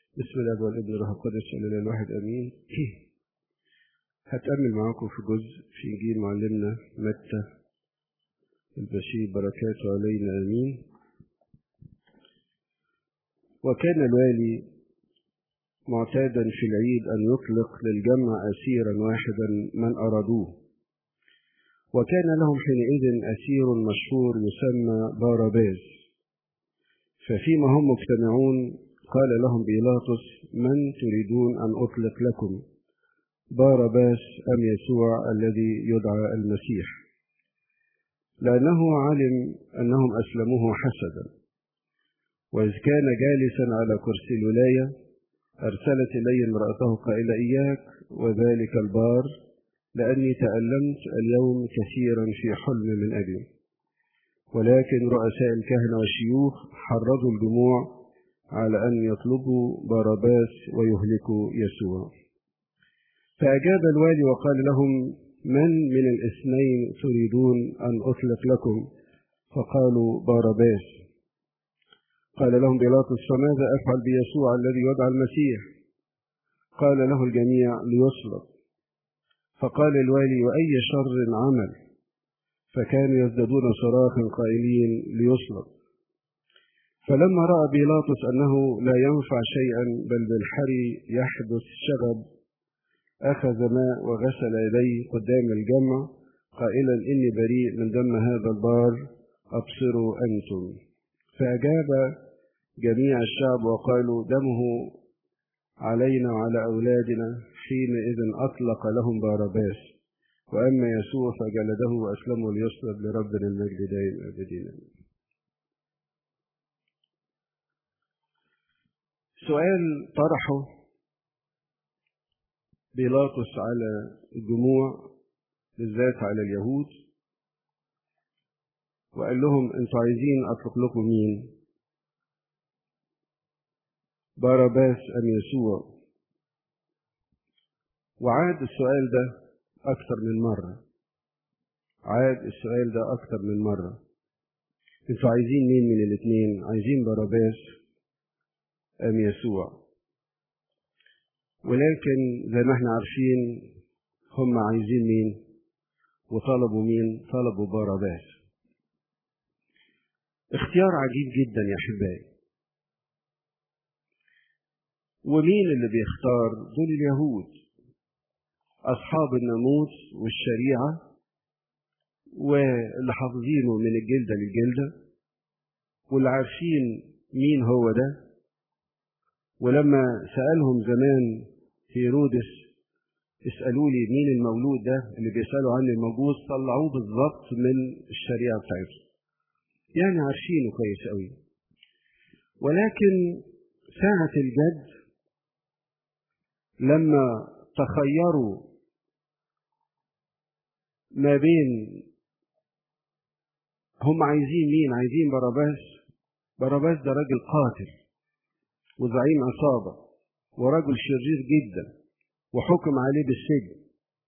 بسم الله والابن والروح القدس الاله الواحد امين هتأمل معاكم في جزء في انجيل معلمنا متى البشير بركاته علينا امين وكان الوالي معتادا في العيد ان يطلق للجمع اسيرا واحدا من ارادوه وكان لهم حينئذ اسير مشهور يسمى باراباز ففيما هم مجتمعون قال لهم بيلاطس من تريدون أن أطلق لكم بارباس أم يسوع الذي يدعى المسيح لأنه علم أنهم أسلموه حسدا وإذ كان جالسا على كرسي الولاية أرسلت إلي امرأته قائلة إياك وذلك البار لأني تألمت اليوم كثيرا في حلم من أبي ولكن رؤساء الكهنة والشيوخ حرضوا الجموع على أن يطلبوا بارباس ويهلكوا يسوع فأجاب الوالي وقال لهم من من الاثنين تريدون أن أطلق لكم فقالوا بارباس قال لهم بيلاطس فماذا أفعل بيسوع الذي يدعى المسيح قال له الجميع ليصلب فقال الوالي وأي شر عمل فكانوا يزدادون صراخا قائلين ليصلب فلما رأى بيلاطس أنه لا ينفع شيئا بل بالحري يحدث شغب أخذ ماء وغسل يديه قدام الجمع قائلا إني بريء من دم هذا البار أبصروا أنتم فأجاب جميع الشعب وقالوا دمه علينا وعلى أولادنا حينئذ أطلق لهم بارباس وأما يسوع فجلده وأسلمه ليصلب لربنا المجد دائم أبدين سؤال طرحه بيلاطس على الجموع بالذات على اليهود وقال لهم انتوا عايزين اطلق لكم مين بارباس ام يسوع وعاد السؤال ده اكثر من مره عاد السؤال ده اكثر من مره انتوا عايزين مين من الاثنين عايزين بارباس أم يسوع ولكن زي ما احنا عارفين هم عايزين مين وطلبوا مين طلبوا باراباس اختيار عجيب جدا يا احبائي ومين اللي بيختار دول اليهود اصحاب الناموس والشريعه واللي حافظينه من الجلده للجلده واللي عارفين مين هو ده ولما سألهم زمان هيرودس اسألوا لي مين المولود ده اللي بيسألوا عنه الموجود طلعوه بالظبط من الشريعة بتاعتهم يعني عارفينه كويس قوي ولكن ساعة الجد لما تخيروا ما بين هم عايزين مين عايزين باراباس باراباس ده راجل قاتل وزعيم عصابة ورجل شرير جدا وحكم عليه بالسجن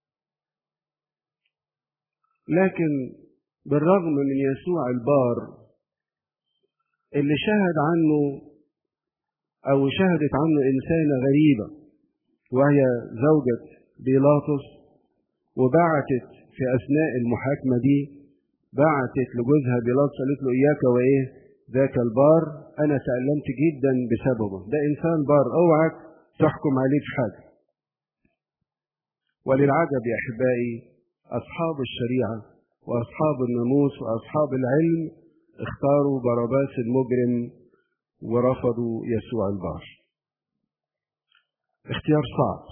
لكن بالرغم من يسوع البار اللي شهد عنه أو شهدت عنه إنسانة غريبة وهي زوجة بيلاطس وبعتت في أثناء المحاكمة دي بعتت لجوزها بيلاطس قالت له إياك وإيه ذاك البار أنا تألمت جدا بسببه ده إنسان بار أوعك تحكم عليه في حاجة وللعجب يا أحبائي أصحاب الشريعة وأصحاب الناموس وأصحاب العلم اختاروا باراباس المجرم ورفضوا يسوع البار اختيار صعب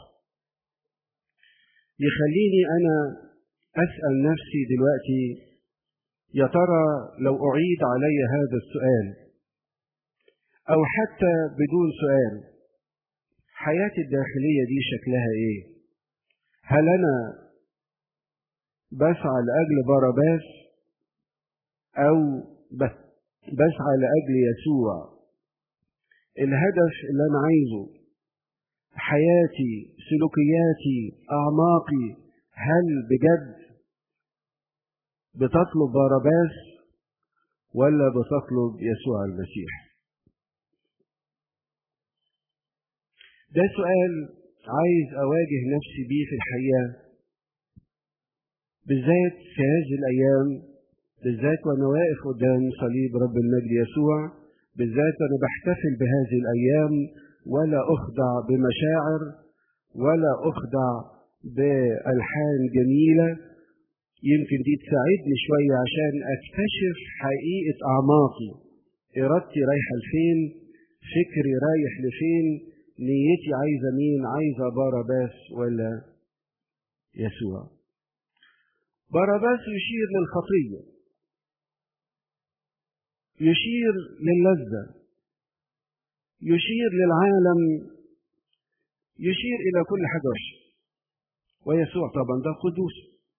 يخليني أنا أسأل نفسي دلوقتي يا ترى لو أعيد علي هذا السؤال أو حتى بدون سؤال حياتي الداخلية دي شكلها إيه؟ هل أنا بسعى لأجل باراباس أو بسعى لأجل يسوع الهدف اللي أنا عايزه حياتي سلوكياتي أعماقي هل بجد بتطلب باراباس ولا بتطلب يسوع المسيح ده سؤال عايز أواجه نفسي بيه في الحقيقة بالذات في هذه الأيام بالذات وأنا واقف قدام صليب رب المجد يسوع بالذات وأنا بحتفل بهذه الأيام ولا أخضع بمشاعر ولا أخضع بألحان جميلة يمكن دي تساعدني شوية عشان أكتشف حقيقة أعماقي إرادتي رايحة لفين فكري رايح لفين نيتي عايزة مين عايزة باراباس ولا يسوع باراباس يشير للخطية يشير للذة يشير للعالم يشير إلى كل حاجة وحشة ويسوع طبعا ده قدوس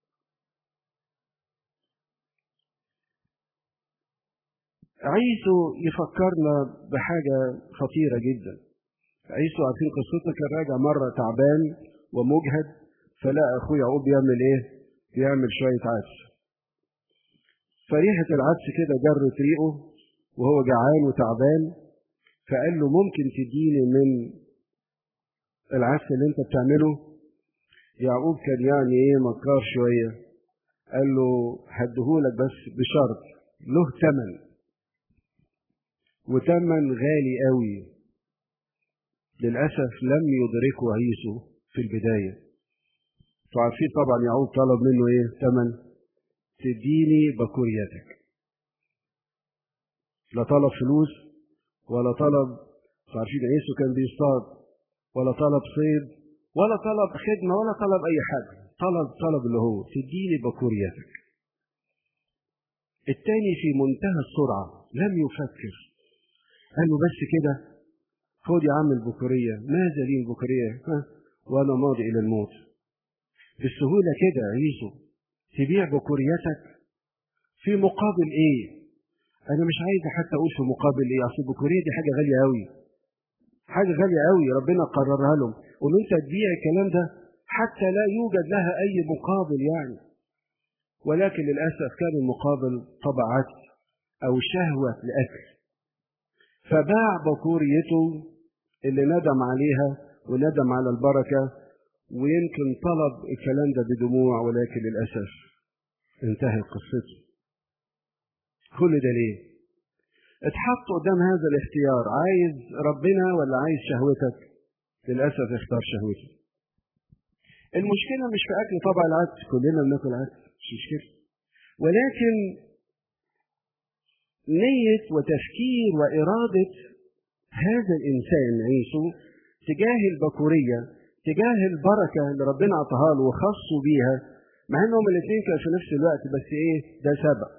عيسو يفكرنا بحاجة خطيرة جدا عيسو عارفين قصته كان راجع مرة تعبان ومجهد فلقى أخوه يعقوب بيعمل إيه؟ بيعمل شوية عدس فريحة العدس كده جرت ريقه وهو جعان وتعبان فقال له ممكن تديني من العدس اللي انت بتعمله يعقوب كان يعني ايه مكار شوية قال له هديهولك بس بشرط له ثمن وثمن غالي قوي للأسف لم يدركه عيسو في البداية فعارفين طبعا يعقوب طلب منه ايه ثمن تديني بكوريتك لا طلب فلوس ولا طلب عارفين عيسو كان بيصطاد ولا طلب صيد ولا طلب خدمة ولا طلب أي حاجة طلب طلب اللي هو تديني بكوريتك التاني في منتهى السرعة لم يفكر قال له بس كده خد يا عم البكورية ماذا لي البكورية ها وأنا ماضي إلى الموت بالسهولة كده عيسو تبيع بكوريتك في مقابل إيه أنا مش عايز حتى أقول في مقابل إيه أصل البكورية دي حاجة غالية أوي حاجة غالية أوي ربنا قررها لهم وإن أنت تبيع الكلام ده حتى لا يوجد لها أي مقابل يعني ولكن للأسف كان المقابل طبعات أو شهوة لأكل فباع بكوريته اللي ندم عليها وندم على البركة ويمكن طلب الكلام ده بدموع ولكن للأسف انتهت قصته كل ده ليه؟ اتحط قدام هذا الاختيار عايز ربنا ولا عايز شهوتك؟ للأسف اختار شهوته المشكلة مش في أكل طبع العدس كلنا بناكل عدس مش مشكلة ولكن نية وتفكير وإرادة هذا الإنسان عيسو تجاه البكورية تجاه البركة اللي ربنا أعطاها له وخصوا بيها مع إنهم الاثنين كانوا في نفس الوقت بس إيه ده سبق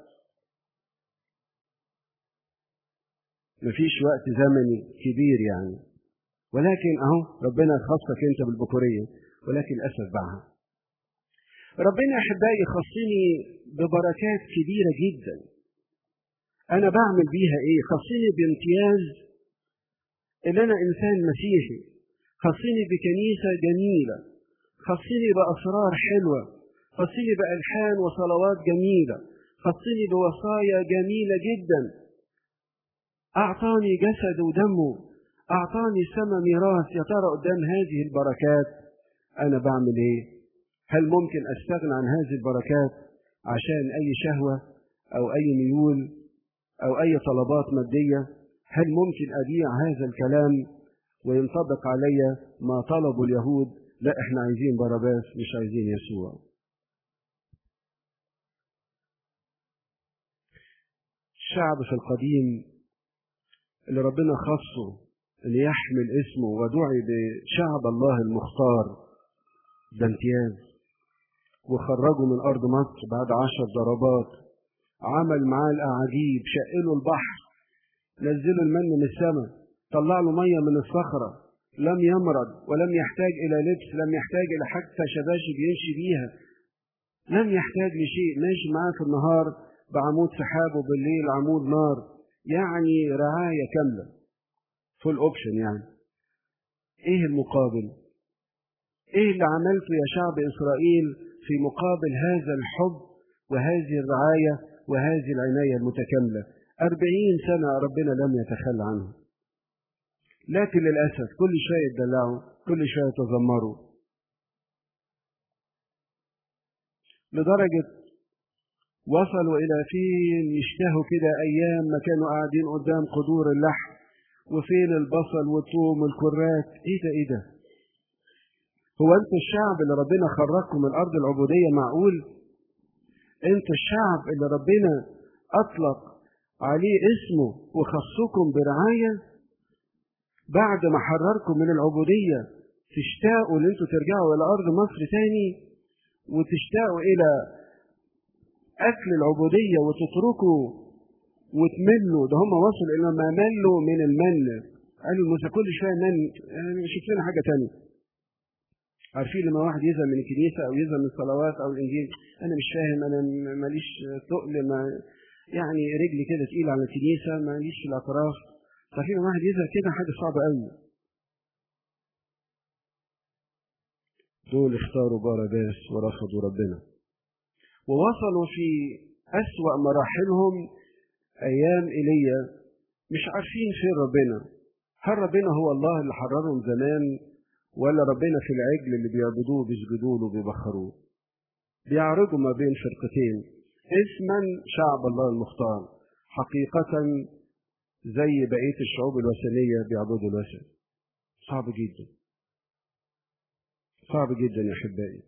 مفيش وقت زمني كبير يعني ولكن أهو ربنا خصك أنت بالبكورية ولكن للأسف باعها ربنا أحبائي خصني ببركات كبيرة جدا أنا بعمل بيها إيه خصني بامتياز إن أنا إنسان مسيحي خصني بكنيسة جميلة خصني بأسرار حلوة خصني بألحان وصلوات جميلة خصني بوصايا جميلة جدا أعطاني جسد ودمه أعطاني سما ميراث يا ترى قدام هذه البركات أنا بعمل إيه؟ هل ممكن أستغنى عن هذه البركات عشان أي شهوة أو أي ميول أو أي طلبات مادية؟ هل ممكن أبيع هذا الكلام وينطبق علي ما طلبوا اليهود؟ لا إحنا عايزين باراباس مش عايزين يسوع. الشعب في القديم اللي ربنا خصه اللي يحمل اسمه ودعي بشعب الله المختار ده امتياز وخرجوا من أرض مصر بعد عشر ضربات عمل معاه الأعاجيب شقلوا البحر نزلوا المن من السماء طلع له مية من الصخرة لم يمرض ولم يحتاج إلى لبس لم يحتاج إلى حتى شباشب يمشي بيها لم يحتاج لشيء ماشي معاه في النهار بعمود سحاب وبالليل عمود نار يعني رعاية كاملة فول اوبشن يعني ايه المقابل ايه اللي عملته يا شعب اسرائيل في مقابل هذا الحب وهذه الرعاية وهذه العناية المتكاملة أربعين سنة ربنا لم يتخلى عنه لكن للأسف كل شوية يتدلعوا كل شوية يتذمروا لدرجة وصلوا إلى فين يشتهوا كده أيام ما كانوا قاعدين قدام قدور اللحم وفين البصل والثوم والكرات إيه ده إيه ده هو أنتوا الشعب اللي ربنا خرجكم من أرض العبودية معقول أنتوا الشعب اللي ربنا أطلق عليه اسمه وخصكم برعاية بعد ما حرركم من العبودية تشتاقوا ان انتوا ترجعوا الى ارض مصر تاني وتشتاقوا الى اكل العبودية وتتركوا وتملوا ده هم وصلوا الى ما ملوا من المن قالوا موسى كل شوية من شوف لنا حاجة تانية عارفين لما واحد يزهق من الكنيسة أو يزهق من الصلوات أو الإنجيل أنا مش فاهم أنا ماليش تقل ما يعني رجلي كده تقيل على الكنيسة ماليش في الأطراف ففي واحد يزهق كده حاجة صعبة قوي دول اختاروا باراباس ورفضوا ربنا ووصلوا في أسوأ مراحلهم أيام إيليا مش عارفين فين ربنا هل ربنا هو الله اللي حررهم زمان ولا ربنا في العجل اللي بيعبدوه بيسجدوا له بيبخروه بيعرضوا ما بين فرقتين اسما شعب الله المختار حقيقة زي بقية الشعوب الوثنية بيعبدوا الوثن صعب جدا صعب جدا يا أحبائي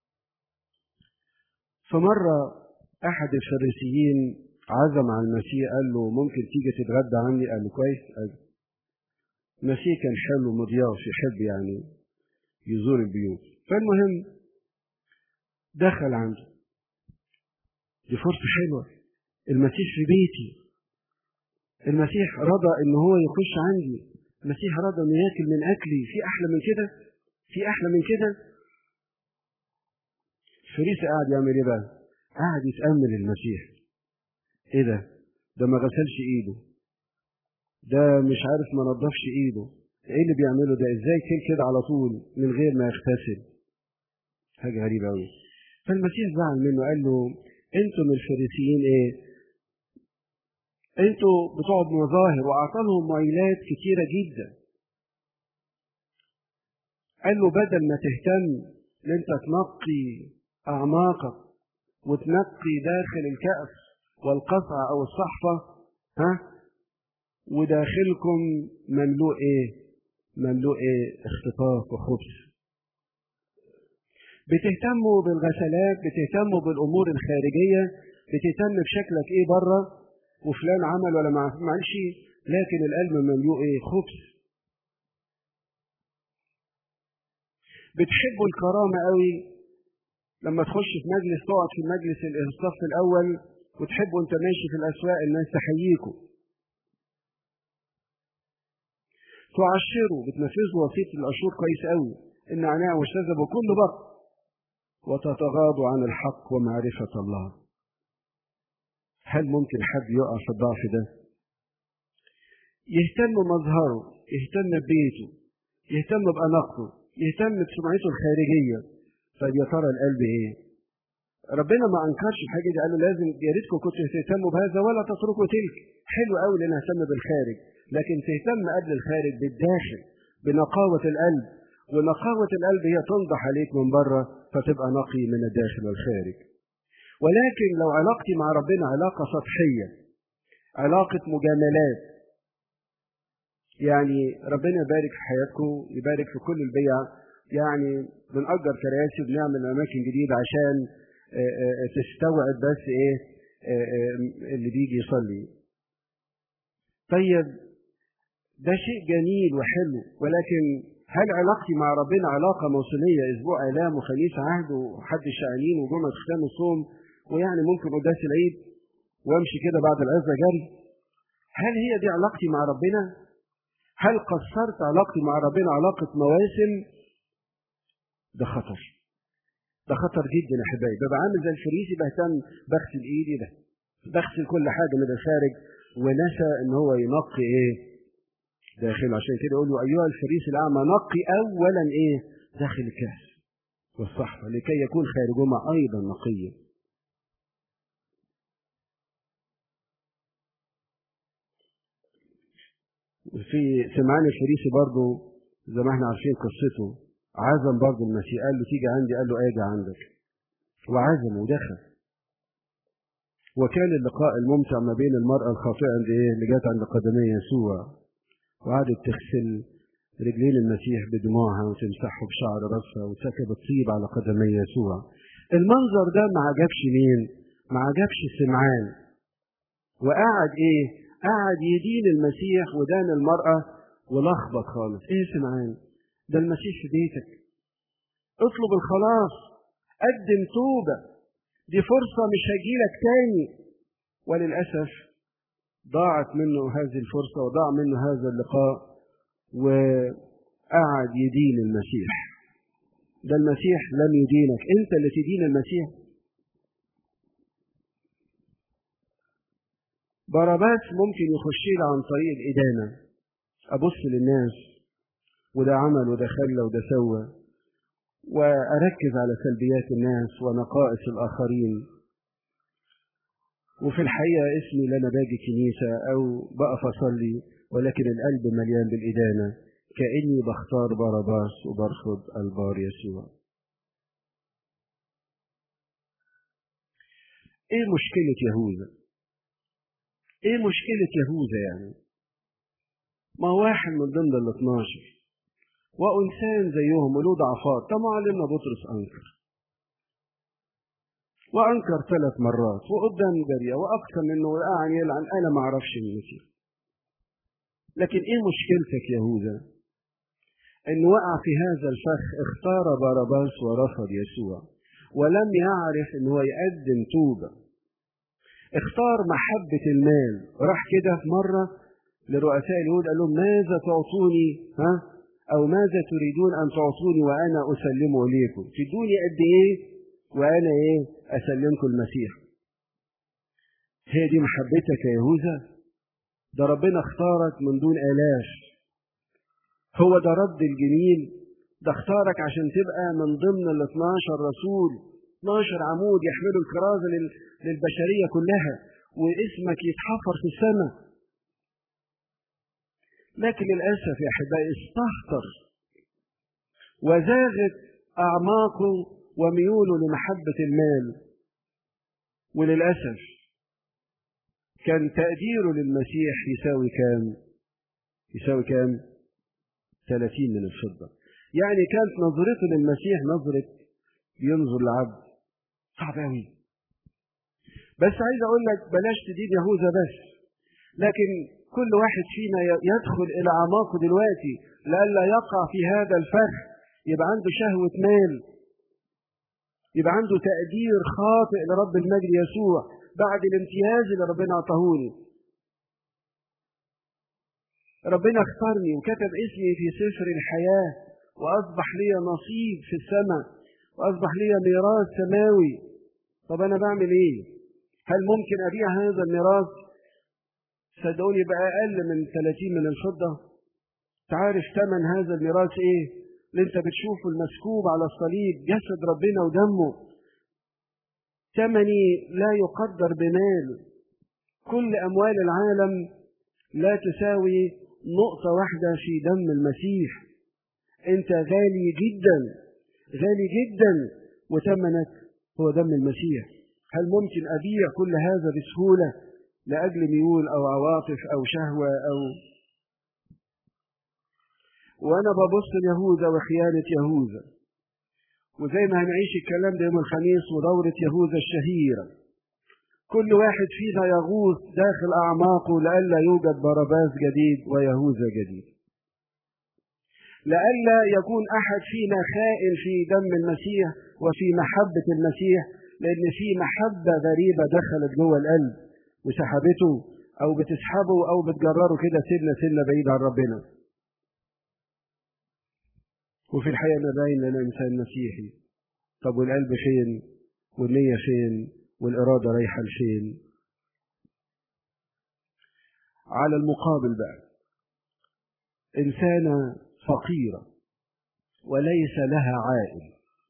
فمرة أحد الفريسيين عزم على المسيح قال له ممكن تيجي تتغدى عني قال له كويس قال المسيح كان حلو مضياف يحب يعني يزور البيوت فالمهم دخل عنده دي فرصة حلوة المسيح في بيتي المسيح رضى ان هو يخش عندي المسيح رضى انه ياكل من اكلي في احلى من كده في احلى من كده الفريسي قاعد يعمل ايه بقى قاعد يتامل المسيح ايه ده ده ما غسلش ايده ده مش عارف ما نضفش ايده ايه اللي بيعمله ده ازاي كل كده على طول من غير ما يغتسل حاجه غريبه قوي فالمسيح زعل منه قال له انتم الفريسيين ايه انتوا بتوع مظاهر واعطالهم معيلات كتيره جدا قال له بدل ما تهتم ان انت تنقي اعماقك وتنقي داخل الكأس والقصعة او الصحفة ها وداخلكم مملوء ايه مملوء ايه اختطاف وخبث بتهتموا بالغسلات بتهتموا بالامور الخارجية بتهتم بشكلك ايه بره وفلان عمل ولا ما عملش لكن القلب مملوء ايه خبث بتحبوا الكرامة قوي لما تخش في مجلس تقعد في مجلس الصف الأول وتحبوا أنت ماشي في الأسواق الناس تحييكوا تعشروا بتنفذوا وصية العشور كويس قوي النعناع والشذب وكل بر وتتغاضوا عن الحق ومعرفة الله هل ممكن حد يقع في الضعف ده يهتم بمظهره يهتم ببيته يهتم بأناقته يهتم بسمعته الخارجية طيب يا ترى القلب ايه ربنا ما انكرش الحاجه دي قال له لازم يا ريتكم كنتوا تهتموا بهذا ولا تتركوا تلك حلو قوي ان نهتم بالخارج لكن تهتم قبل الخارج بالداخل بنقاوه القلب ونقاوه القلب هي تنضح عليك من بره فتبقى نقي من الداخل والخارج ولكن لو علاقتي مع ربنا علاقه سطحيه علاقه مجاملات يعني ربنا يبارك في حياتكم يبارك في كل البيع يعني بنأجر كراسي وبنعمل أماكن جديدة عشان تستوعب بس إيه اللي بيجي يصلي. طيب ده شيء جميل وحلو ولكن هل علاقتي مع ربنا علاقة موسمية أسبوع آلام وخميس عهد وحد الشعانين وجمعة ختام الصوم ويعني ممكن قداس العيد وامشي كده بعد العزة جري؟ هل هي دي علاقتي مع ربنا؟ هل قصرت علاقتي مع ربنا علاقة مواسم ده خطر ده خطر جدا يا حبايبي ببقى عامل زي الفريسي بهتم بغسل ايدي ده بغسل كل حاجه من الخارج ونسى ان هو ينقي ايه داخل عشان كده يقول له ايها الفريسي الاعمى نقي اولا ايه داخل الكاس والصحفه لكي يكون خارجهما ايضا نقيا في سمعان الفريسي برضه زي ما احنا عارفين قصته عزم برضه المسيح قال له تيجي عندي قال له اجي عندك وعزم ودخل وكان اللقاء الممتع ما بين المرأة الخاطئة عند ايه اللي جت عند قدمي يسوع وقعدت تغسل رجلين المسيح بدموعها وتمسحه بشعر راسها وتسكب الطيب على قدمي يسوع المنظر ده ما عجبش مين ما عجبش سمعان وقعد ايه قعد يدين المسيح ودان المرأة ولخبط خالص ايه سمعان ده المسيح في بيتك اطلب الخلاص قدم توبة دي فرصة مش هجيلك تاني وللأسف ضاعت منه هذه الفرصة وضاع منه هذا اللقاء وقعد يدين المسيح ده المسيح لم يدينك انت اللي تدين المسيح باراباس ممكن يخش لي عن طريق الإدانة أبص للناس وده عمل وده خلى وده سوى وأركز على سلبيات الناس ونقائص الآخرين وفي الحقيقة اسمي لما باجي كنيسة أو بقف أصلي ولكن القلب مليان بالإدانة كأني بختار باراباس وبرفض البار يسوع ايه مشكلة يهوذا ايه مشكلة يهوذا يعني ما واحد من ضمن ال 12 وانسان زيهم وله ضعفات طب معلمنا بطرس انكر وانكر ثلاث مرات وقدام جاريه واكثر منه وقعد يلعن انا ما اعرفش المسيح لكن ايه مشكلتك يهوذا ان وقع في هذا الفخ اختار باراباس ورفض يسوع ولم يعرف ان هو يقدم توبه اختار محبه المال راح كده في مره لرؤساء اليهود قال لهم ماذا تعطوني ها او ماذا تريدون ان تعطوني وانا اسلمه اليكم تدوني قد ايه وانا ايه اسلمكم المسيح هي دي محبتك يا يهوذا ده ربنا اختارك من دون الاف هو ده رد الجميل ده اختارك عشان تبقى من ضمن ال 12 رسول 12 عمود يحملوا الكرازة للبشرية كلها واسمك يتحفر في السماء لكن للأسف يا أحبائي استهتر وزاغت أعماقه وميوله لمحبة المال وللأسف كان تقديره للمسيح يساوي كام؟ يساوي كام؟ 30 من الفضة يعني كانت نظرته للمسيح نظرة ينظر العبد صعب قوي بس عايز اقول لك بلاش تدين يهوذا بس لكن كل واحد فينا يدخل الى اعماقه دلوقتي لئلا يقع في هذا الفخ يبقى عنده شهوة مال يبقى عنده تقدير خاطئ لرب المجد يسوع بعد الامتياز اللي ربنا اعطاهوني ربنا اختارني وكتب اسمي في سفر الحياة وأصبح لي نصيب في السماء وأصبح لي ميراث سماوي طب أنا بعمل إيه؟ هل ممكن أبيع هذا الميراث؟ صدقوني بقى أقل من 30 من الفضة تعرف ثمن هذا الميراث إيه؟ اللي أنت بتشوفه المسكوب على الصليب جسد ربنا ودمه ثمني لا يقدر بمال كل أموال العالم لا تساوي نقطة واحدة في دم المسيح أنت غالي جدا غالي جدا وثمنك هو دم المسيح هل ممكن أبيع كل هذا بسهولة لأجل ميول أو عواطف أو شهوة أو وأنا ببص ليهوذا وخيانة يهوذا وزي ما هنعيش الكلام ده يوم الخميس ودورة يهوذا الشهيرة كل واحد فينا يغوص داخل أعماقه لئلا يوجد باراباس جديد ويهوذا جديد لئلا يكون أحد فينا خائن في دم المسيح وفي محبة المسيح لأن في محبة غريبة دخلت جوه القلب وسحبته أو بتسحبه أو بتجرره كده سنة سنة بعيد عن ربنا وفي الحقيقة أنا باين أنا إنسان مسيحي طب والقلب فين والنية فين والإرادة رايحة لفين على المقابل بقى إنسانة فقيرة وليس لها عائل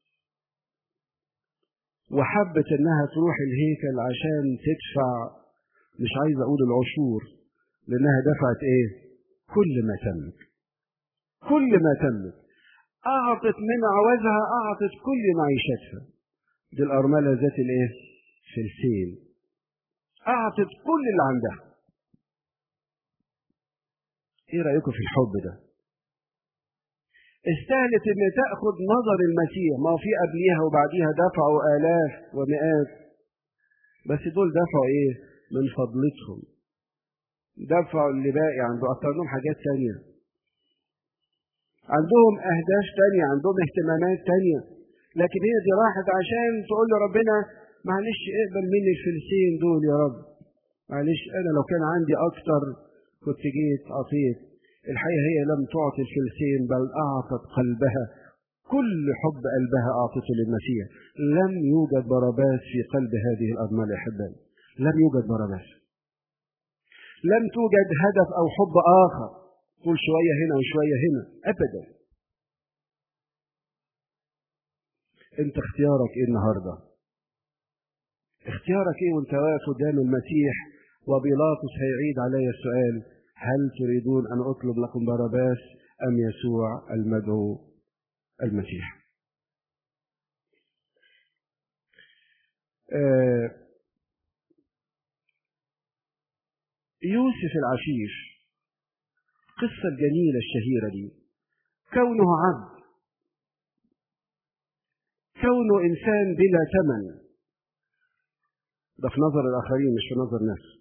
وحبت إنها تروح الهيكل عشان تدفع مش عايز أقول العشور لأنها دفعت إيه كل ما تملك كل ما تملك أعطت من عوزها أعطت كل معيشتها دي الأرملة ذات الإيه؟ فلسين أعطت كل اللي عندها إيه رأيكم في الحب ده؟ استهلت إن تأخذ نظر المسيح ما في قبليها وبعديها دفعوا آلاف ومئات بس دول دفعوا إيه؟ من فضلتهم دفعوا اللي باقي عنده أكتر لهم حاجات تانية عندهم أهداف تانية عندهم اهتمامات تانية لكن هي دي راحت عشان تقول لربنا معلش اقبل مني الفلسين دول يا رب معلش أنا لو كان عندي أكتر كنت جيت أعطيت الحقيقة هي لم تعطي الفلسين بل أعطت قلبها كل حب قلبها أعطته للمسيح لم يوجد باراباس في قلب هذه الأرملة يا أحبائي لم يوجد باراباس لم توجد هدف أو حب آخر تقول شوية هنا وشوية هنا أبدا أنت اختيارك إيه النهاردة اختيارك إيه وأنت واقف قدام المسيح وبيلاطس هيعيد علي السؤال هل تريدون أن أطلب لكم باراباس أم يسوع المدعو المسيح آه يوسف العفيف القصة الجميلة الشهيرة دي كونه عبد كونه إنسان بلا ثمن ده في نظر الآخرين مش في نظر نفسه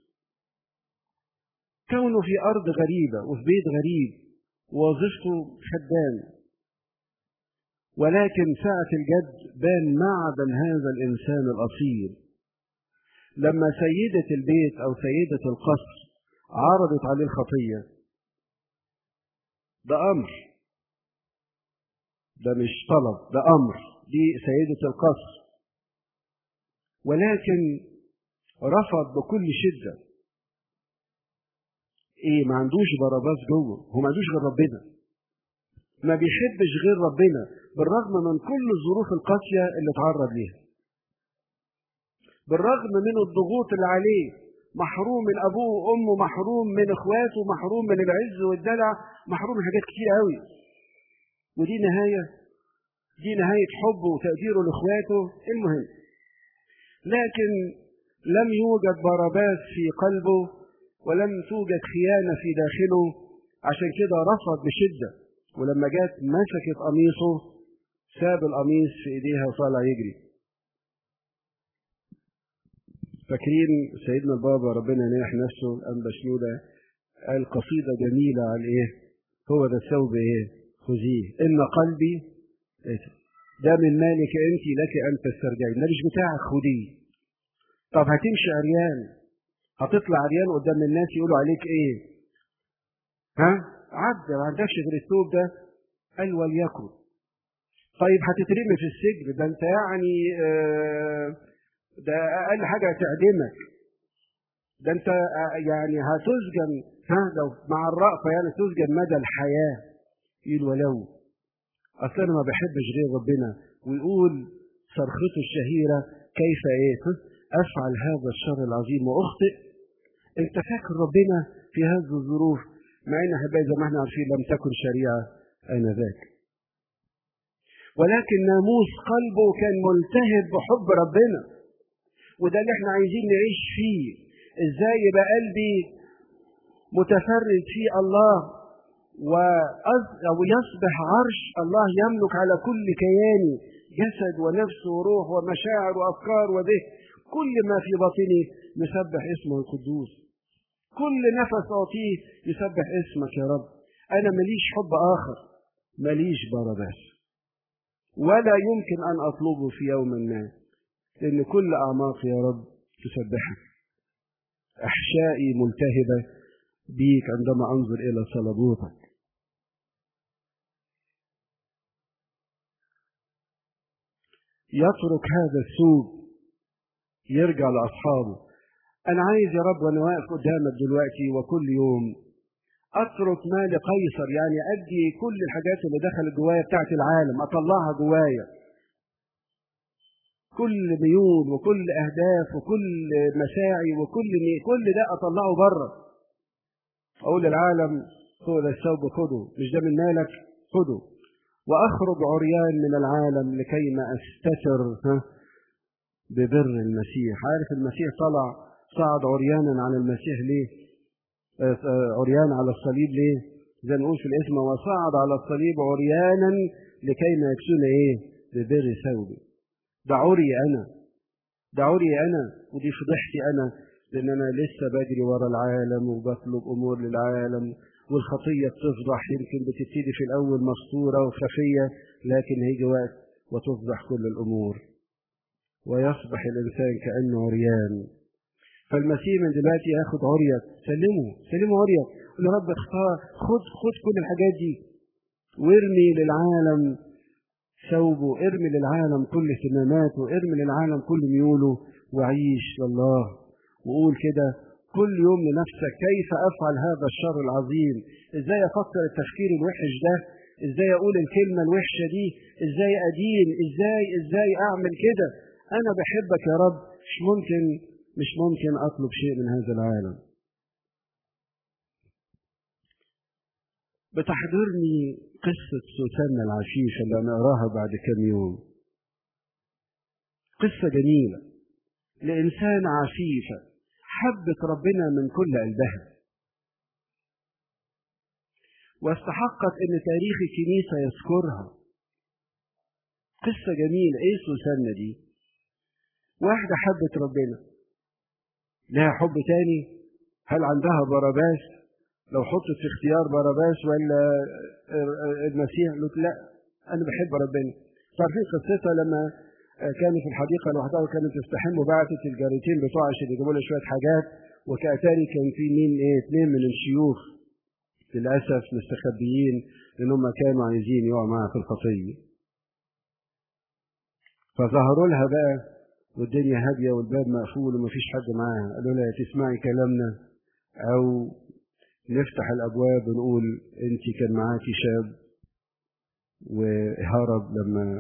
كونه في أرض غريبة وفي بيت غريب ووظيفته خدام ولكن ساعة الجد بان معدن هذا الإنسان الأصيل لما سيدة البيت أو سيدة القصر عرضت عليه الخطية ده أمر ده مش طلب ده أمر دي سيدة القصر ولكن رفض بكل شدة ايه ما عندوش باراباس جوه هو ما عندوش غير ربنا ما بيحبش غير ربنا بالرغم من كل الظروف القاسية اللي اتعرض ليها بالرغم من الضغوط اللي عليه محروم من ابوه وامه محروم من اخواته محروم من العز والدلع محروم من حاجات كتير قوي ودي نهاية دي نهاية حبه وتقديره لاخواته المهم لكن لم يوجد باراباس في قلبه ولم توجد خيانة في داخله عشان كده رفض بشدة ولما جت مسكت قميصه ساب القميص في ايديها وطالع يجري فاكرين سيدنا البابا ربنا ينيح نفسه الانبا شنودة قال قصيدة جميلة على ايه هو ده الثوب ايه خذيه ان قلبي إيه ده من مالك انت لك ان تسترجعي ده مش بتاعك خديه طب هتمشي عريان هتطلع عريان قدام الناس يقولوا عليك ايه ها عبد ما عندكش غير الثوب ده قال وليكن طيب هتترمي في السجن ده انت يعني آه ده اقل حاجه تعدمك ده انت يعني هتسجن ها لو مع الرأفة يعني تسجن مدى الحياة يقول ولو اصل انا ما بحبش غير ربنا ويقول صرخته الشهيرة كيف ايه افعل هذا الشر العظيم واخطئ انت فاكر ربنا في هذه الظروف مع ان احبائي زي ما احنا عارفين لم تكن شريعه انذاك ولكن ناموس قلبه كان ملتهب بحب ربنا وده اللي احنا عايزين نعيش فيه ازاي يبقى قلبي متفرد في الله ويصبح عرش الله يملك على كل كياني جسد ونفس وروح ومشاعر وافكار وذهن كل ما في باطني يسبح اسمه القدوس كل نفس اعطيه يسبح اسمك يا رب انا ماليش حب اخر ماليش باراباس ولا يمكن ان اطلبه في يوم ما لان كل اعماقي يا رب تسبحك احشائي ملتهبه بيك عندما انظر الى صلبوتك يترك هذا الثوب يرجع لاصحابه انا عايز يا رب وانا واقف قدامك دلوقتي وكل يوم اترك ما لقيصر يعني ادي كل الحاجات اللي دخلت جوايا بتاعت العالم اطلعها جوايا كل ميول وكل اهداف وكل مساعي وكل مي... كل ده اطلعه بره اقول للعالم هو ده الثوب خده مش ده من مالك خده وأخرج عريان من العالم لكي ما أستتر ها ببر المسيح عارف المسيح طلع صعد عريانا على المسيح ليه آه، آه، عريان على الصليب ليه زي ما نقول في الاسم وصعد على الصليب عريانا لكي ما يكسون ايه ببر ثوبي ده عري انا ده عري انا ودي فضحتي انا لان انا لسه بجري ورا العالم وبطلب امور للعالم والخطيه بتفضح يمكن بتبتدي في الاول مستوره وخفيه لكن هيجي وقت وتفضح كل الامور ويصبح الانسان كانه عريان فالمسيح من دلوقتي ياخد عريك سلمه سلمه عريك قول يا رب اختار خد خد كل الحاجات دي وارمي للعالم ثوبه ارمي للعالم كل اهتماماته ارمي للعالم كل ميوله وعيش لله وقول كده كل يوم لنفسك كيف افعل هذا الشر العظيم ازاي افكر التفكير الوحش ده ازاي اقول الكلمه الوحشه دي ازاي ادين ازاي ازاي اعمل كده انا بحبك يا رب مش ممكن مش ممكن اطلب شيء من هذا العالم بتحضرني قصة سوسنة العفيفة اللي نقراها بعد كم يوم قصة جميلة لإنسانة عفيفة حبت ربنا من كل قلبها واستحقت ان تاريخ الكنيسة يذكرها قصة جميلة ايه سوسنة دي واحدة حبت ربنا لها حب تاني هل عندها باراباس لو حطت في اختيار باراباس ولا المسيح قلت لا انا بحب ربنا تعرفين قصتها لما كانت في الحديقة لوحدها وكانت تستحم وبعتت الجاريتين بتوع عشان يجيبوا لها شوية حاجات وكأتاري كان في مين ايه اثنين من الشيوخ للأسف مستخبيين لأن هم كانوا عايزين يقعوا معاها في الخطية فظهروا لها بقى والدنيا هادية والباب مقفول ومفيش حد معاها قالوا لها تسمعي كلامنا أو نفتح الأبواب ونقول أنت كان معاكي شاب وهرب لما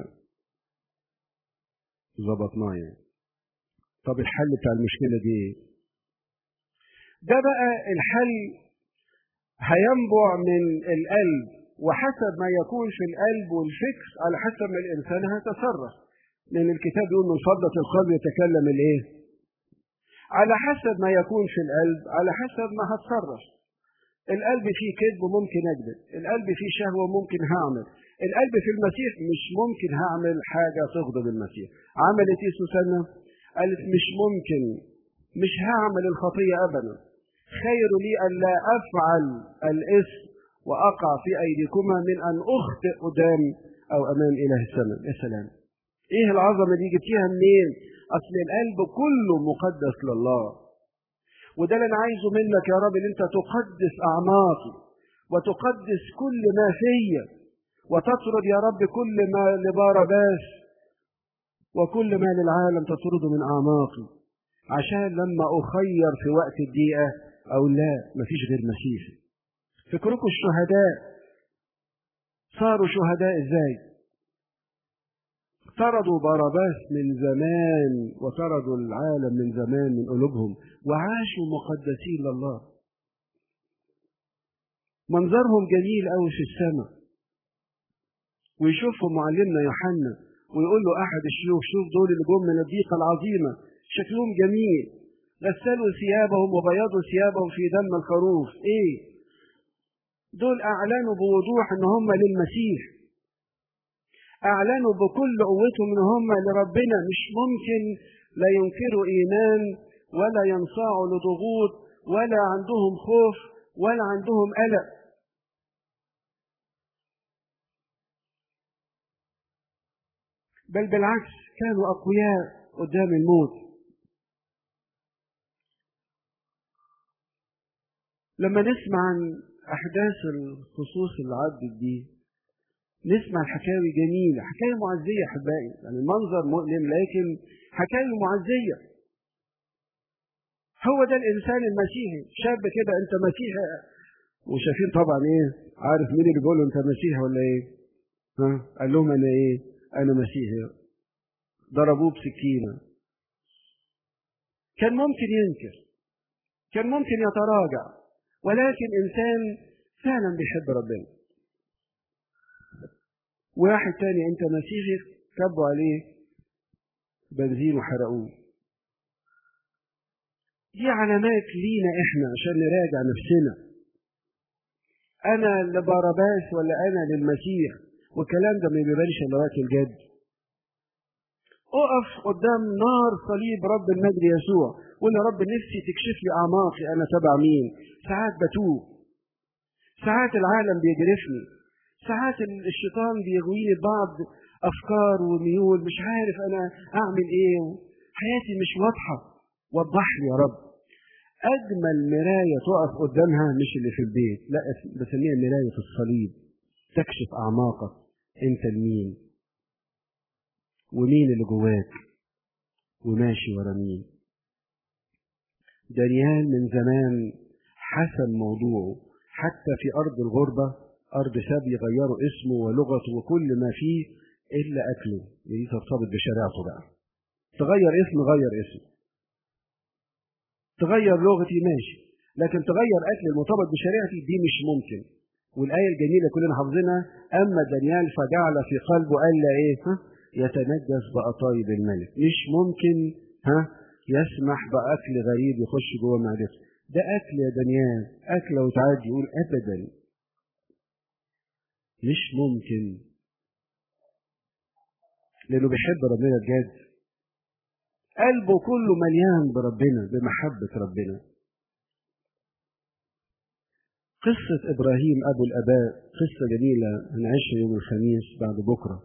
ظبطناه يعني طب الحل بتاع المشكلة دي ايه؟ ده بقى الحل هينبع من القلب وحسب ما يكون في القلب والفكر على حسب ما الإنسان هيتصرف لأن الكتاب يقول من فضلة القلب يتكلم الإيه؟ على حسب ما يكون في القلب على حسب ما هتصرف القلب فيه كذب ممكن أكذب القلب فيه شهوة ممكن هعمل القلب في المسيح مش ممكن هعمل حاجة تغضب المسيح عملت ايه سوسنة قالت مش ممكن مش هعمل الخطية أبدا خير لي أن لا أفعل الإثم وأقع في أيديكما من أن أخطئ قدام أو أمام إله السماء يا سلام إيه العظمة دي جبتيها منين أصل القلب كله مقدس لله وده اللي أنا عايزه منك يا رب إن أنت تقدس أعماقي وتقدس كل ما فيا وتطرد يا رب كل ما لبارباس وكل ما للعالم تطرده من أعماقي عشان لما أخير في وقت الدقيقة أو لا مفيش غير مسيحي فكركم الشهداء صاروا شهداء ازاي طردوا باراباس من زمان وطردوا العالم من زمان من قلوبهم وعاشوا مقدسين لله منظرهم جميل قوي في السماء ويشوفهم معلمنا يوحنا ويقول له احد الشيوخ شوف دول اللي جم من الضيقه العظيمه شكلهم جميل غسلوا ثيابهم وبيضوا ثيابهم في دم الخروف ايه دول اعلنوا بوضوح ان هم للمسيح اعلنوا بكل قوتهم ان هم لربنا مش ممكن لا ينكروا ايمان ولا ينصاعوا لضغوط ولا عندهم خوف ولا عندهم قلق بل بالعكس كانوا أقوياء قدام الموت لما نسمع عن أحداث الخصوص اللي عدت دي نسمع الحكاوي جميلة حكاية معزية أحبائي يعني المنظر مؤلم لكن حكاية معزية هو ده الإنسان المسيحي شاب كده أنت مسيحي وشايفين طبعا إيه عارف مين اللي بيقول له أنت مسيحي ولا إيه ها قال لهم أنا إيه أنا مسيحي ضربوه بسكينة كان ممكن ينكر كان ممكن يتراجع ولكن إنسان فعلا بيحب ربنا واحد تاني انت مسيحي كبوا عليه بنزين وحرقوه دي علامات لينا احنا عشان نراجع نفسنا انا لباراباس ولا انا للمسيح والكلام ده ما بيبانش الا وقت الجد اقف قدام نار صليب رب المجد يسوع قول يا رب نفسي تكشف لي اعماقي انا تبع مين ساعات بتوه ساعات العالم بيجرفني ساعات الشيطان بيغويني بعض افكار وميول مش عارف انا اعمل ايه حياتي مش واضحه وضح لي يا رب اجمل مرايه تقف قدامها مش اللي في البيت لا بسميها مرايه الصليب تكشف اعماقك انت لمين ومين اللي جواك وماشي ورا مين دانيال من زمان حسم موضوعه حتى في ارض الغربه ارض سبي غيروا اسمه ولغته وكل ما فيه الا اكله دي ترتبط بشريعته بقى تغير اسم غير اسم تغير لغتي ماشي لكن تغير اكل المرتبط بشريعتي دي مش ممكن والايه الجميله كلنا حافظينها اما دانيال فجعل في قلبه الا ايه ها يتنجس بقطايب الملك مش ممكن ها يسمح باكل غريب يخش جوه معدته ده اكل يا دانيال اكل وتعدي يقول ابدا مش ممكن لانه بيحب ربنا بجد قلبه كله مليان بربنا بمحبة ربنا قصة إبراهيم أبو الآباء قصة جميلة هنعيشها يوم الخميس بعد بكرة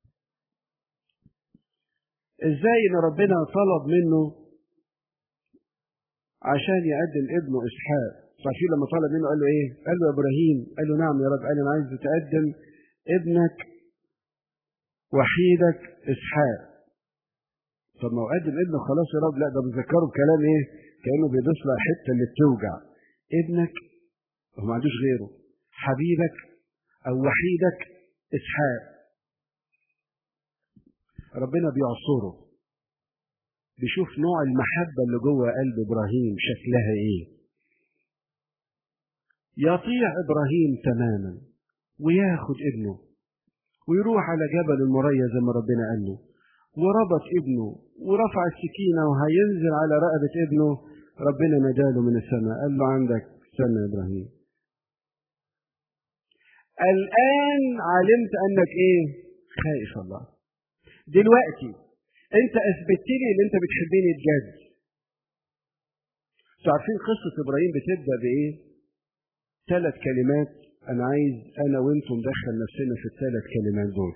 إزاي إن ربنا طلب منه عشان يقدم ابنه إسحاق عارفين لما طلب منه قال له إيه؟ قال له يا إبراهيم قال له نعم يا رب قال أنا عايز تقدم ابنك وحيدك إسحاق طب ما هو قدم ابنه خلاص يا رب لا ده بيذكره بكلام ايه؟ كانه بيدوس له الحته اللي بتوجع ابنك هو ما عندوش غيره حبيبك او وحيدك اسحاق ربنا بيعصره بيشوف نوع المحبة اللي جوه قلب إبراهيم شكلها إيه يطيع إبراهيم تماما وياخد ابنه ويروح على جبل المريا زي ما ربنا قال له وربط ابنه ورفع السكينة وهينزل على رقبة ابنه ربنا ناداله من السماء قال له عندك سنة يا إبراهيم الآن علمت أنك إيه خائف الله دلوقتي أنت أثبتت لي إن أنت بتحبني بجد عارفين قصة إبراهيم بتبدأ بإيه ثلاث كلمات أنا عايز أنا وأنتم ندخل نفسنا في الثلاث كلمات دول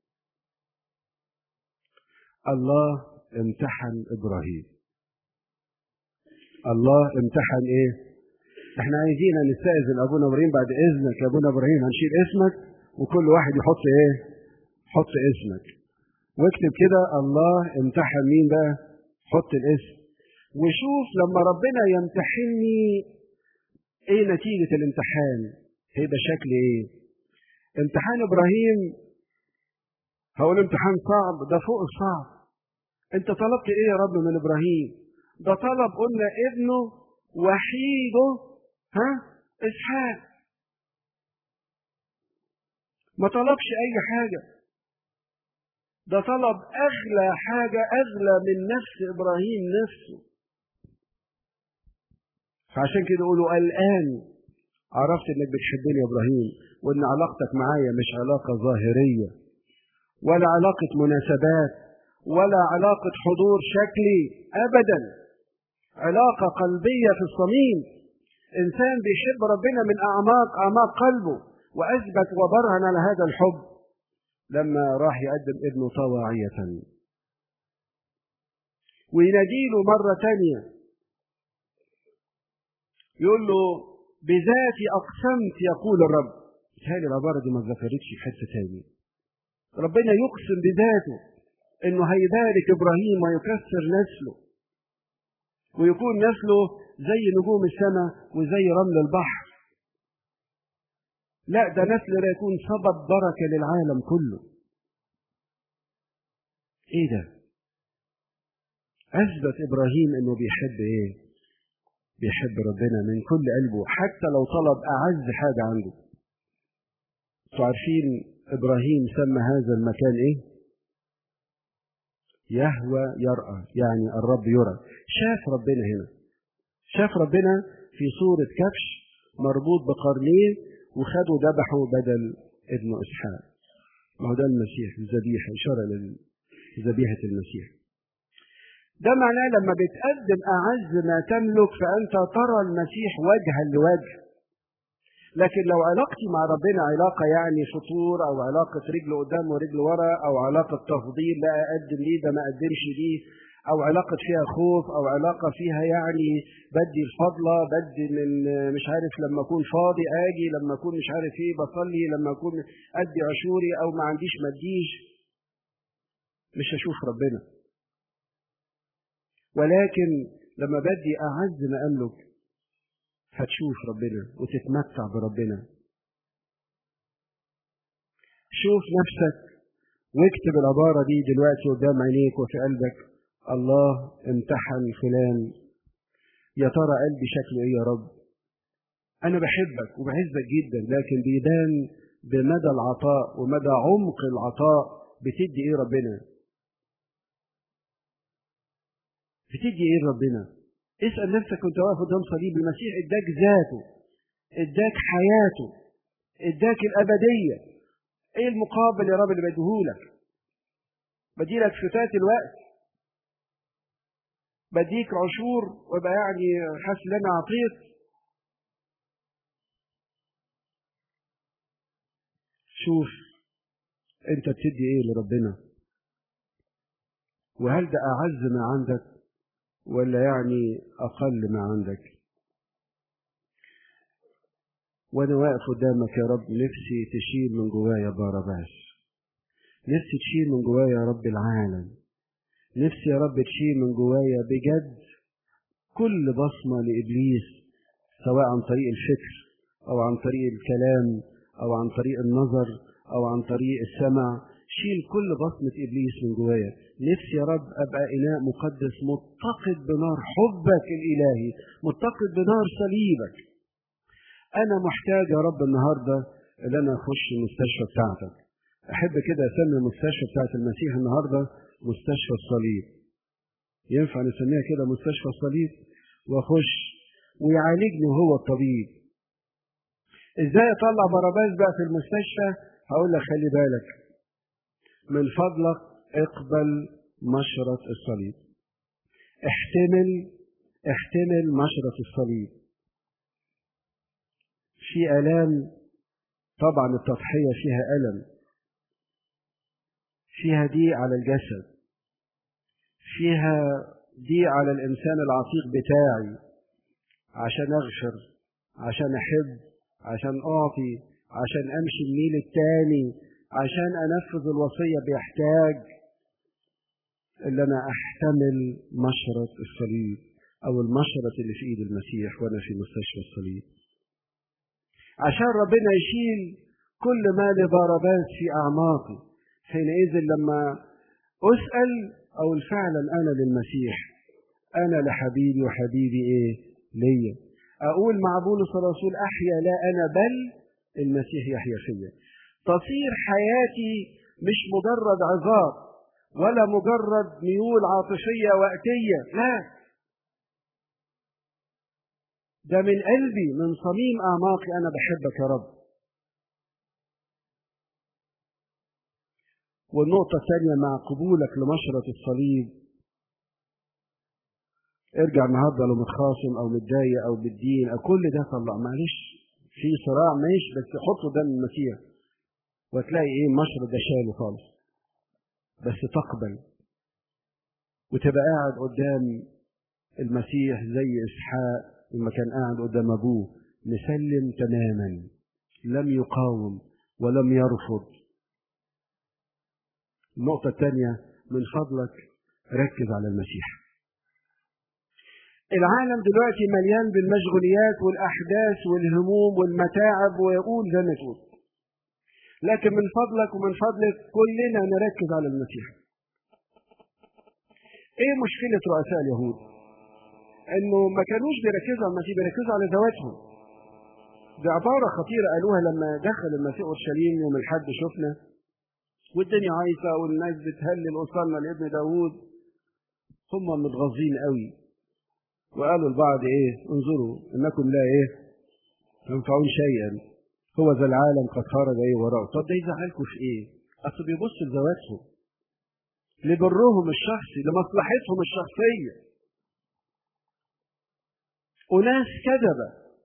الله امتحن ابراهيم الله امتحن ايه احنا عايزين نستاذن ابونا ابراهيم بعد اذنك يا ابونا ابراهيم هنشيل اسمك وكل واحد يحط ايه حط اسمك واكتب كده الله امتحن مين بقى حط الاسم وشوف لما ربنا يمتحني ايه نتيجة الامتحان هيبقى شكل ايه امتحان ابراهيم هقول امتحان صعب ده فوق الصعب انت طلبت ايه يا رب من ابراهيم ده طلب قلنا ابنه وحيده ها اسحاق ما طلبش اي حاجه ده طلب اغلى حاجه اغلى من نفس ابراهيم نفسه فعشان كده يقولوا الان عرفت انك بتحبني يا ابراهيم وان علاقتك معايا مش علاقه ظاهريه ولا علاقة مناسبات ولا علاقة حضور شكلي أبدا علاقة قلبية في الصميم إنسان بيحب ربنا من أعماق أعماق قلبه وأثبت وبرهن على هذا الحب لما راح يقدم ابنه طواعية ويناديله مرة تانية يقول له بذاتي أقسمت يقول الرب هذه العبارة دي ما ذكرتش في حتة تانية ربنا يقسم بذاته انه هيبارك ابراهيم ويكسر نسله ويكون نسله زي نجوم السماء وزي رمل البحر لا ده نسل ده يكون سبب بركه للعالم كله ايه ده اثبت ابراهيم انه بيحب ايه بيحب ربنا من كل قلبه حتى لو طلب أعز حاجة عنده انتوا عارفين إبراهيم سمى هذا المكان إيه؟ يهوى يرأى يعني الرب يرى شاف ربنا هنا شاف ربنا في صورة كبش مربوط بقرنيه وخده ذبحه بدل ابنه إسحاق ما هو ده المسيح الذبيحة إشارة لذبيحة المسيح ده معناه لما بتقدم أعز ما تملك فأنت ترى المسيح وجها لوجه لكن لو علاقتي مع ربنا علاقة يعني فطور أو علاقة رجل قدام ورجل ورا أو علاقة تفضيل لا أقدم ليه ده ما أقدمش ليه أو علاقة فيها خوف أو علاقة فيها يعني بدي الفضلة بدي من مش عارف لما أكون فاضي آجي لما أكون مش عارف إيه بصلي لما أكون أدي عشوري أو ما عنديش ما أديش مش هشوف ربنا ولكن لما بدي أعز ما أملك هتشوف ربنا وتتمتع بربنا شوف نفسك واكتب العبارة دي دلوقتي قدام عينيك وفي قلبك الله امتحن فلان يا ترى قلبي شكله ايه يا رب انا بحبك وبعزك جدا لكن بيبان بمدى العطاء ومدى عمق العطاء بتدي ايه ربنا بتدي ايه ربنا اسال نفسك وانت واقف قدام صليب المسيح اداك ذاته اداك حياته اداك الابديه ايه المقابل يا رب اللي بديهولك بديلك فتات الوقت بديك عشور ويبقى يعني حاسس ان انا اعطيت شوف انت بتدي ايه لربنا وهل ده اعز ما عندك ولا يعني اقل ما عندك وانا واقف قدامك يا رب نفسي تشيل من جوايا بارباس نفسي تشيل من جوايا يا رب العالم نفسي يا رب تشيل من جوايا بجد كل بصمة لإبليس سواء عن طريق الفكر أو عن طريق الكلام أو عن طريق النظر أو عن طريق السمع شيل كل بصمة إبليس من جوايا نفسي يا رب أبقى إناء مقدس متقد بنار حبك الإلهي متقد بنار صليبك أنا محتاج يا رب النهاردة إن أنا أخش المستشفى بتاعتك أحب كده أسمي المستشفى بتاعت المسيح النهاردة مستشفى الصليب ينفع نسميها كده مستشفى الصليب واخش ويعالجني وهو الطبيب ازاي اطلع باراباس بقى في المستشفى هقول لك خلي بالك من فضلك اقبل مشرط الصليب احتمل احتمل مشرط الصليب في الام طبعا التضحيه فيها الم فيها ضيق على الجسد فيها ضيق على الإنسان العتيق بتاعي عشان أغفر عشان أحب عشان أعطي عشان أمشي الميل التاني عشان أنفذ الوصية بيحتاج اللي أنا أحتمل مشرط الصليب أو المشرط اللي في إيد المسيح وأنا في مستشفى الصليب عشان ربنا يشيل كل ما لضربات في أعماقي حينئذ لما أسأل أقول فعلا أنا للمسيح أنا لحبيبي وحبيبي إيه ليا أقول مع بولس الرسول أحيا لا أنا بل المسيح يحيا فيا تصير حياتي مش مجرد عظات ولا مجرد ميول عاطفية وقتية لا ده من قلبي من صميم أعماقي أنا بحبك يا رب والنقطة الثانية مع قبولك لمشرة الصليب ارجع النهارده لو متخاصم او متضايق او بالدين او كل ده طلع معلش في صراع ماشي بس حطه ده المسيح وتلاقي ايه مشرط ده شاله خالص بس تقبل وتبقى قاعد قدام المسيح زي اسحاق لما كان قاعد قدام ابوه مسلم تماما لم يقاوم ولم يرفض النقطة الثانية من فضلك ركز على المسيح العالم دلوقتي مليان بالمشغوليات والأحداث والهموم والمتاعب ويقول زي ما تقول لكن من فضلك ومن فضلك كلنا نركز على المسيح ايه مشكلة رؤساء اليهود انه ما كانوش بيركزوا على المسيح بيركزوا على ذواتهم دي عبارة خطيرة قالوها لما دخل المسيح أورشليم يوم الحد شفنا والدنيا عايصة والناس بتهلل وصلنا لابن داوود هم متغاظين قوي وقالوا لبعض ايه انظروا انكم لا ايه تنفعون شيئا هو ذا العالم قد خرج ايه وراءه طب ده يزعلكم في ايه اصل بيبصوا لذواتهم لبرهم الشخصي لمصلحتهم الشخصية أناس كذبة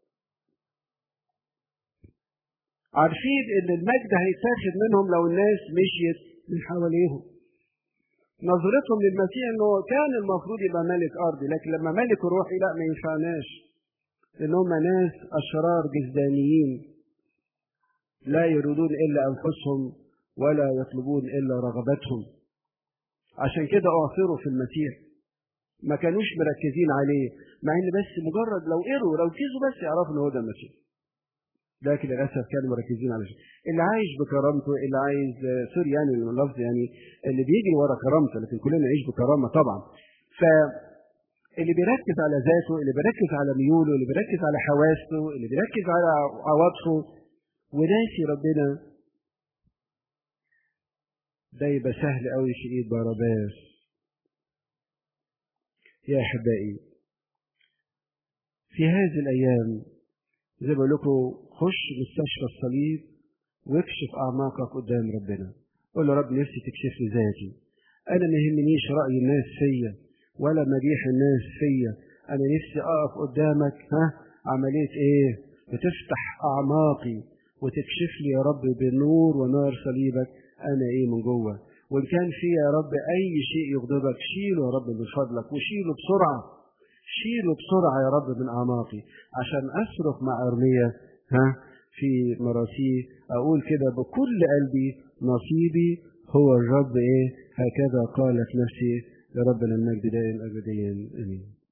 عارفين ان المجد هيتاخد منهم لو الناس مشيت من حواليهم نظرتهم للمسيح انه كان المفروض يبقى ملك ارضي لكن لما ملك روحي لا ما ينفعناش لان هم ناس اشرار جزدانيين لا يريدون الا انفسهم ولا يطلبون الا رغبتهم عشان كده اعثروا في المسيح ما كانوش مركزين عليه مع ان بس مجرد لو قروا لو كيزوا بس يعرفوا ان هو ده المسيح لكن للاسف كانوا مركزين على شيء اللي عايش بكرامته اللي عايز سوري يعني اللفظ يعني اللي بيجري ورا كرامته لكن كلنا نعيش بكرامه طبعا ف اللي بيركز على ذاته اللي بيركز على ميوله اللي بيركز على حواسه اللي بيركز على عواطفه وناسي ربنا ده يبقى سهل قوي في ايد باراباس يا احبائي في هذه الايام زي ما بقول لكم خش مستشفى الصليب واكشف اعماقك قدام ربنا قول له رب نفسي تكشف لي ذاتي انا ما يهمنيش راي الناس فيا ولا مديح الناس فيا انا نفسي اقف قدامك ها عمليه ايه بتفتح اعماقي وتكشف لي يا رب بنور ونار صليبك انا ايه من جوه وان كان في يا رب اي شيء يغضبك شيله يا رب من فضلك وشيله بسرعه شيله بسرعه يا رب من اعماقي عشان اصرخ مع ارميا ها في مراسيه اقول كده بكل قلبي نصيبي هو الرب ايه هكذا قالت نفسي لربنا المجد دائم ابديا امين